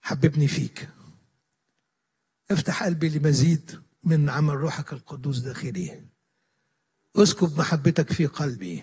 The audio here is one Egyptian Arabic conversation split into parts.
حببني فيك افتح قلبي لمزيد من عمل روحك القدوس داخلي اسكب محبتك في قلبي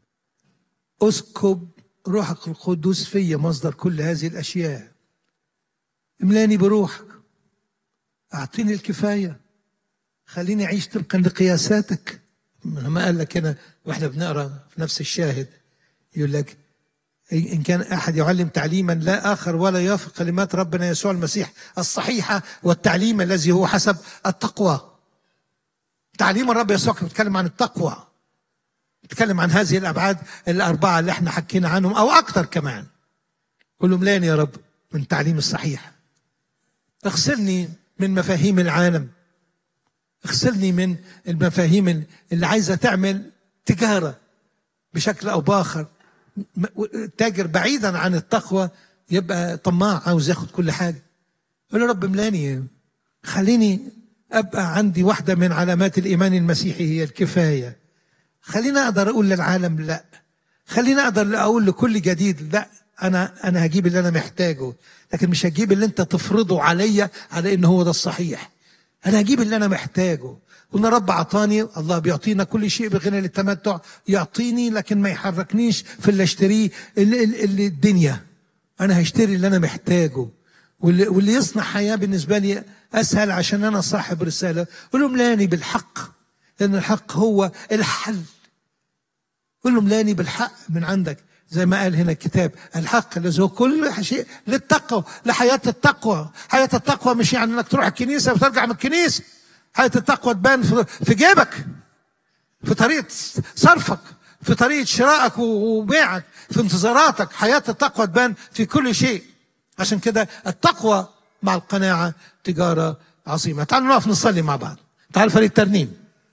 اسكب روحك القدوس في مصدر كل هذه الاشياء املاني بروحك اعطيني الكفايه خليني اعيش طبقا لقياساتك ما قال لك هنا واحنا بنقرا في نفس الشاهد يقول لك ان كان احد يعلم تعليما لا اخر ولا يوافق كلمات ربنا يسوع المسيح الصحيحه والتعليم الذي هو حسب التقوى تعليم الرب يسوع كان بيتكلم عن التقوى بيتكلم عن هذه الابعاد الاربعه اللي احنا حكينا عنهم او اكثر كمان قول له ملاني يا رب من التعليم الصحيح اغسلني من مفاهيم العالم اغسلني من المفاهيم اللي عايزه تعمل تجاره بشكل او باخر تاجر بعيدا عن التقوى يبقى طماع عاوز ياخد كل حاجه يقول له رب ملاني خليني ابقى عندي واحده من علامات الايمان المسيحي هي الكفايه خليني اقدر اقول للعالم لا خليني اقدر اقول لكل جديد لا انا انا هجيب اللي انا محتاجه لكن مش هجيب اللي انت تفرضه عليا على ان هو ده الصحيح انا هجيب اللي انا محتاجه قلنا رب عطاني الله بيعطينا كل شيء بغنى للتمتع يعطيني لكن ما يحركنيش في اللي اشتريه اللي, اللي الدنيا انا هشتري اللي انا محتاجه واللي, واللي يصنع حياه بالنسبه لي اسهل عشان انا صاحب رساله قول له ملاني بالحق لان الحق هو الحل قول له ملاني بالحق من عندك زي ما قال هنا الكتاب الحق الذي هو كل شيء للتقوى لحياة التقوى حياة التقوى مش يعني انك تروح الكنيسة وترجع من الكنيسة حياة التقوى تبان في جيبك في طريقة صرفك في طريقة شرائك وبيعك في انتظاراتك حياة التقوى تبان في كل شيء عشان كده التقوى مع القناعة تجارة عظيمة تعالوا نقف نصلي مع بعض تعال فريق ترنيم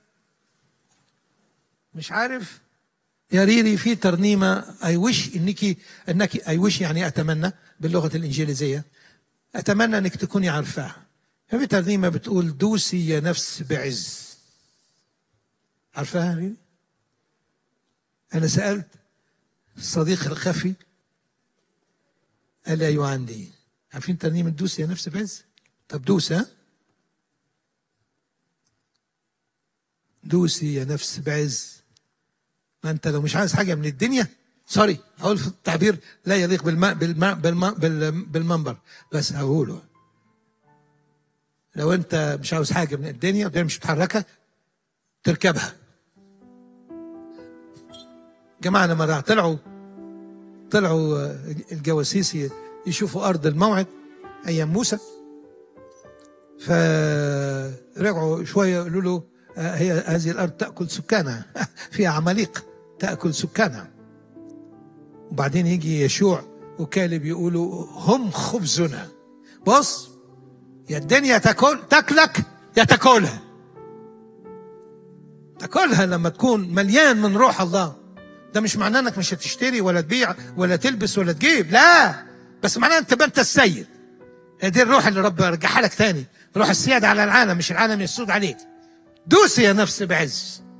مش عارف يا ريري في ترنيمه اي وش انك انك اي وش يعني اتمنى باللغه الانجليزيه اتمنى انك تكوني عارفاها في ترنيمه بتقول دوسي يا نفس بعز عارفاها ريري انا سالت الصديق الخفي قال لي ايوه عندي عارفين ترنيمه دوسي يا نفس بعز طب دوس ها دوسي يا نفس بعز ما انت لو مش عايز حاجه من الدنيا سوري هقول في التعبير لا يليق بالما بالما بالما بالمنبر بس هقوله لو انت مش عاوز حاجه من الدنيا والدنيا مش متحركه تركبها جماعه لما طلعوا طلعوا الجواسيس يشوفوا ارض الموعد ايام موسى فرجعوا شويه يقولوا له هي هذه الارض تاكل سكانها فيها عماليق تاكل سكانها وبعدين يجي يشوع وكالب يقولوا هم خبزنا بص يا الدنيا تاكل تاكلك يا تاكلها تاكلها لما تكون مليان من روح الله ده مش معناه انك مش هتشتري ولا تبيع ولا تلبس ولا تجيب لا بس معناه انت انت السيد دي الروح اللي رب رجعها لك تاني روح السيادة على العالم مش العالم يسود عليك دوسي يا نفس بعز